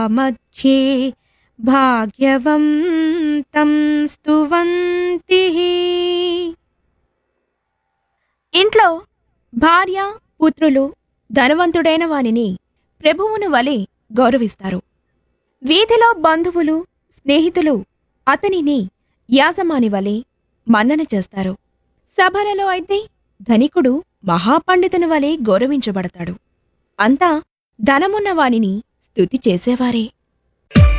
మధ్యే భాగ్యవంతం స్తువంతి ఇంట్లో భార్య పుత్రులు ధనవంతుడైన వానిని ప్రభువును వలె గౌరవిస్తారు వీధిలో బంధువులు స్నేహితులు అతనిని యాజమాని వలె మన్నన చేస్తారు సభలలో అయితే ధనికుడు మహాపండితుని వలె గౌరవించబడతాడు అంతా ధనమున్న వానిని స్తుతి చేసేవారే